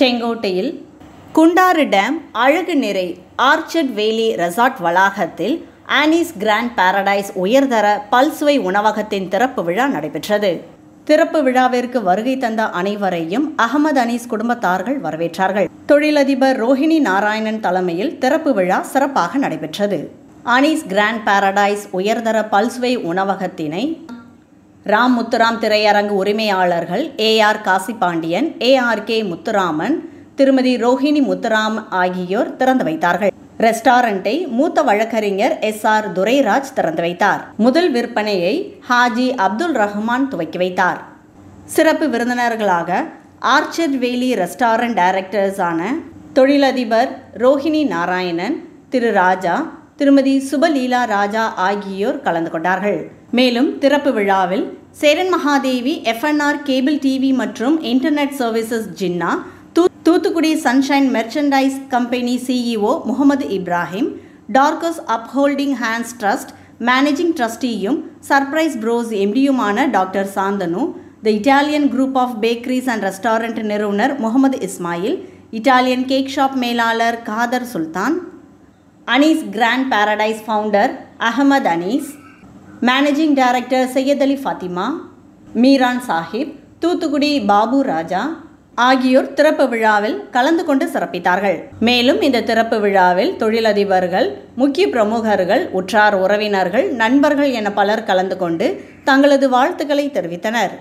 செங்கோட்டையில் குண்டாறு டேம் அழகு நிறை ஆர்ச்சர்ட் வேலி ரெசார்ட் வளாகத்தில் ஆனிஸ் கிராண்ட் பாரடைஸ் உயர்தர பல்சுவை உணவகத்தின் திறப்பு விழா நடைபெற்றது திறப்பு விழாவிற்கு வருகை தந்த அனைவரையும் அகமது அனீஸ் குடும்பத்தார்கள் வரவேற்றார்கள் தொழிலதிபர் ரோஹிணி நாராயணன் தலைமையில் திறப்பு விழா சிறப்பாக நடைபெற்றது அனீஸ் கிராண்ட் பாரடைஸ் உயர்தர பல்சுவை உணவகத்தினை ராம் முத்துராம் திரையரங்கு உரிமையாளர்கள் ஏஆர் காசிபாண்டியன் ஏஆர்கே முத்துராமன் திருமதி ரோஹிணி முத்துராம் ஆகியோர் திறந்து வைத்தார்கள் ரெஸ்டாரண்ட்டை மூத்த வழக்கறிஞர் எஸ் ஆர் துரைராஜ் திறந்து வைத்தார் முதல் விற்பனையை ஹாஜி அப்துல் ரஹ்மான் துவக்கி வைத்தார் சிறப்பு விருந்தினர்களாக ஆர்ச்சர்ட் வேலி ரெஸ்டாரண்ட் டைரக்டர்ஸான தொழிலதிபர் ரோஹிணி நாராயணன் திரு ராஜா திருமதி சுபலீலா ராஜா ஆகியோர் கலந்து கொண்டார்கள் மேலும் திறப்பு விழாவில் Cheran Mahadevi FNR cable TV மற்றும் இன்டர்நெட் சர்வீசஸ் ஜின்னா தூ Thoothukudi sunshine merchandise company CEO Mohammed Ibrahim Dorcas upholding hands trust managing ட்ரஸ்டியும் சர்ப்ரைஸ் ப்ரோஸ் எம்டியுமான doctor Shantanu the Italian group of bakeries and restaurant நிறுவனர் Mohammed Ismail Italian cake shop மேலாளர் Kader Sultan Anees grand paradise founder Ahmed Anees managing director Syed Ali Fathima Meeran Sahib Thoothukudi Babu Raja ஆகியோர் திறப்பு விழாவில் கலந்து கொண்டு சிறப்பித்தார்கள் மேலும் இந்த திறப்பு விழாவில் தொழிலதிபர்கள் முக்கிய பிரமுகர்கள் உற்றார் உறவினர்கள் நண்பர்கள் என பலர் கலந்து கொண்டு தங்களது வாழ்த்துக்களை தெரிவித்தனர்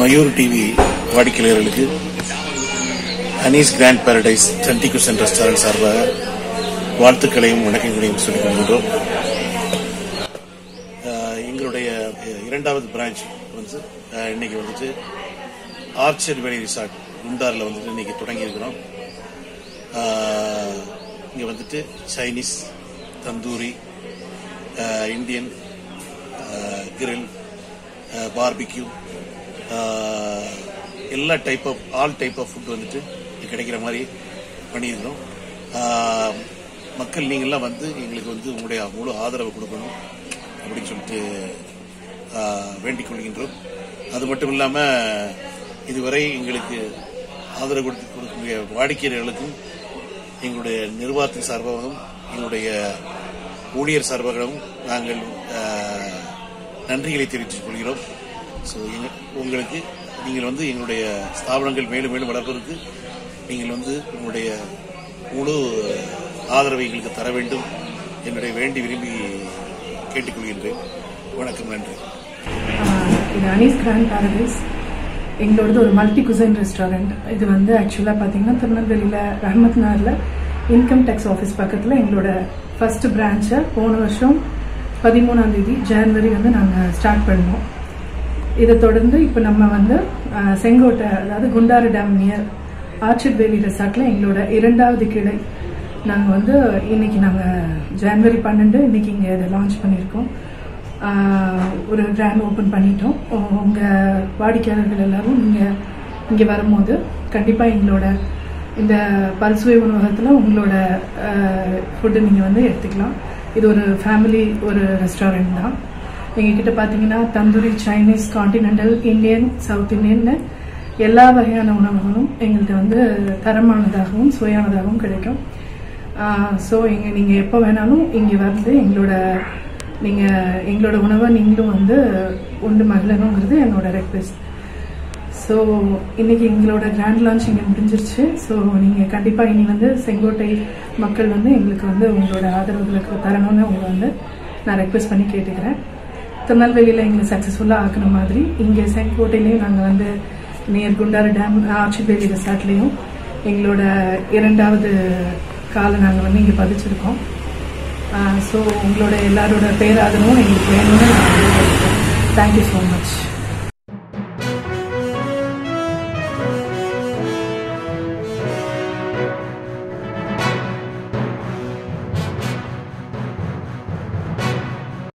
மயூர் டிவி வாடிக்கையாளர்களுக்கு Anees grand paradise twenty cuisine restaurant சார்பாக வாழ்த்துக்களையும் வணக்கங்களையும் சொல்லிக் கொள்கின்றோம் அஹ், எங்களுடைய இரண்டாவது பிரான்ச் வந்து அஹ், இன்னைக்கு வந்துட்டு ஆர்ச்சர் வேலி ரிசார்ட் குண்டாரில் வந்துட்டு இன்னைக்கு தொடங்கி இருக்கிறோம் இங்கே வந்துட்டு Chinese tandoori ah, Indian grill barbecue எல்லா type of all type of food வந்துட்டு இங்க கிடைக்கிற மாதிரி பண்ணியிருக்கிறோம் அஹ், மக்கள் நீங்கள்லாம் வந்து எங்களுக்கு வந்து உங்களுடைய முழு ஆதரவு கொடுக்கணும் அப்படின்னு சொல்லிட்டு அஹ், வேண்டிக் கொள்கின்றோம் அது மட்டும் இல்லாமல் இதுவரை எங்களுக்கு ஆதரவு கொடுத்து கொடுக்கக்கூடிய வாடிக்கையாளர்களுக்கும் எங்களுடைய நிர்வாகத்தின் சார்பாகவும் எங்களுடைய ஊழியர் சார்பாகவும் நாங்கள் அஹ், நன்றிகளை தெரிவித்துக் கொள்கிறோம் ஸோ உங்களுக்கு நீங்கள் வந்து எங்களுடைய ஸ்தாபனங்கள் மேலும் மேலும் வளர்ப்பதற்கு நீங்கள் வந்து உங்களுடைய முழு ஆதரவை எங்களுக்கு தர வேண்டும் என்னுடைய வேண்டி விரும்பி கேட்டுக்கொள்கின்றேன் வணக்கம் நன்றி ஆஹ் இது அனீஸ் கிராண்ட் பாரடைஸ் எங்களோடது ஒரு மல்டி குசைன் ரெஸ்டாரண்ட் இது வந்து ஆக்சுவலாக பார்த்தீங்கன்னா திருநெல்வேலியில் ரஹமத் நகரில் இன்கம் டேக்ஸ் ஆஃபீஸ் பக்கத்தில் எங்களோட ஃபர்ஸ்ட் பிரான்ச்சை போன வருஷம் பதிமூணாம் தேதி ஜனவரி வந்து நாங்கள் ஸ்டார்ட் பண்ணோம் இதை தொடர்ந்து இப்போ நம்ம வந்து ஆஹ், செங்கோட்டை அதாவது குண்டாறு டேம் நியர் ஆர்ச்சிட் வேலி ரெசார்ட்ல எங்களோட இரண்டாவது கிளை நாங்கள் வந்து இன்னைக்கு நாங்கள் ஜனவரி பன்னெண்டு இன்னைக்கு இங்கே இதை லான்ச் பண்ணியிருக்கோம் ஆஹ், ஒரு கிராண்ட் ஓப்பன் பண்ணிட்டோம் உ- உங்க வாடிக்கையாளர்கள் எல்லாரும் நீங்கள் இங்கே வரும்போது கண்டிப்பாக எங்களோட இந்த பல்சுவை உணவகத்தில் உங்களோட ஃபுட்டு நீங்கள் வந்து எடுத்துக்கலாம் இது ஒரு ஃபேமிலி ஒரு ரெஸ்டாரண்ட் தான் எங்ககிட்ட பார்த்தீங்கன்னா tandoori Chinese continental Indian south Indian எல்லா வகையான உணவுகளும் எங்கள்கிட்ட வந்து தரமானதாகவும் சுவையானதாகவும் கிடைக்கும் ஸோ இங்கே நீங்கள் எப்போ வேணாலும் இங்கே வந்து எங்களோட நீங்கள் எங்களோட உணவை நீங்களும் வந்து உண்டு மகிழணுங்கிறது என்னோட ரெக்வெஸ்ட் ஸோ இன்னைக்கு எங்களோட கிராண்ட் லான்ச் இங்கே முடிஞ்சிருச்சு ஸோ நீங்கள் கண்டிப்பாக இனி வந்து செங்கோட்டை மக்கள் வந்து எங்களுக்கு வந்து உங்களோட ஆதரவுகளுக்கு தரணும்னு உங்களை வந்து நான் ரெக்வெஸ்ட் பண்ணி கேட்டுக்கிறேன் திருநெல்வேலியில் எங்களை சக்ஸஸ்ஃபுல்லாக ஆக்குன மாதிரி இங்கே செங்கோட்டையிலையும் நாங்கள் வந்து நியர் குண்டாறு டேம் ஆர்ச்சிவேலி ரெசார்ட்லேயும் எங்களோட இரண்டாவது காலை நாங்கள் வந்து இங்கே பதிச்சிருக்கோம் ஸோ உங்களோட எல்லாரோட பேராதரவும் எங்களுக்கு வேணும்னு நான் தேங்க்யூ ஸோ மச்